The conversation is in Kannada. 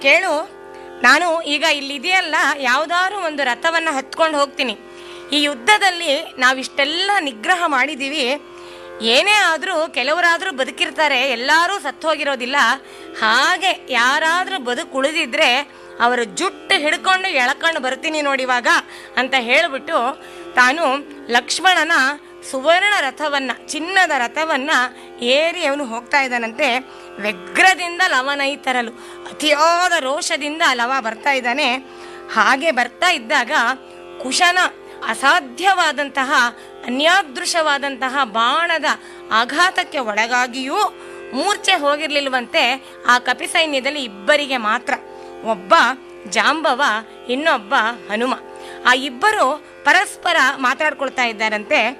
ಕೇಳು ನಾನು ಈಗ ಇಲ್ಲಿದೆಯಲ್ಲ ಯಾವ್ದಾದ್ರು ಒಂದು ರಥವನ್ನ ಹತ್ಕೊಂಡು ಹೋಗ್ತೀನಿ ಈ ಯುದ್ಧದಲ್ಲಿ ನಾವಿಷ್ಟೆಲ್ಲ ನಿಗ್ರಹ ಮಾಡಿದ್ದೀವಿ ಏನೇ ಆದರೂ ಕೆಲವರಾದರೂ ಬದುಕಿರ್ತಾರೆ ಎಲ್ಲರೂ ಸತ್ತು ಹೋಗಿರೋದಿಲ್ಲ ಹಾಗೆ ಯಾರಾದರೂ ಬದುಕು ಉಳಿದಿದ್ರೆ ಅವರ ಜುಟ್ಟು ಹಿಡ್ಕೊಂಡು ಎಳ್ಕೊಂಡು ಬರ್ತೀನಿ ನೋಡಿವಾಗ ಅಂತ ಹೇಳಿಬಿಟ್ಟು ತಾನು ಲಕ್ಷ್ಮಣನ ಸುವರ್ಣ ರಥವನ್ನ ಚಿನ್ನದ ರಥವನ್ನ ಏರಿ ಅವನು ಹೋಗ್ತಾ ಇದ್ದಾನಂತೆ ವ್ಯಗ್ರದಿಂದ ಲವನೈ ತರಲು ಅತಿಯಾದ ರೋಷದಿಂದ ಲವ ಬರ್ತಾ ಇದ್ದಾನೆ ಹಾಗೆ ಬರ್ತಾ ಇದ್ದಾಗ ಕುಶನ ಅಸಾಧ್ಯವಾದಂತಹ ಅನ್ಯಾದೃಶವಾದಂತಹ ಬಾಣದ ಆಘಾತಕ್ಕೆ ಒಳಗಾಗಿಯೂ ಮೂರ್ಛೆ ಹೋಗಿರ್ಲಿಲ್ವಂತೆ ಆ ಕಪಿ ಸೈನ್ಯದಲ್ಲಿ ಇಬ್ಬರಿಗೆ ಮಾತ್ರ ಒಬ್ಬ ಜಾಂಬವ ಇನ್ನೊಬ್ಬ ಹನುಮ ಆ ಇಬ್ಬರು ಪರಸ್ಪರ ಮಾತಾಡ್ಕೊಳ್ತಾ ಇದ್ದಾರಂತೆ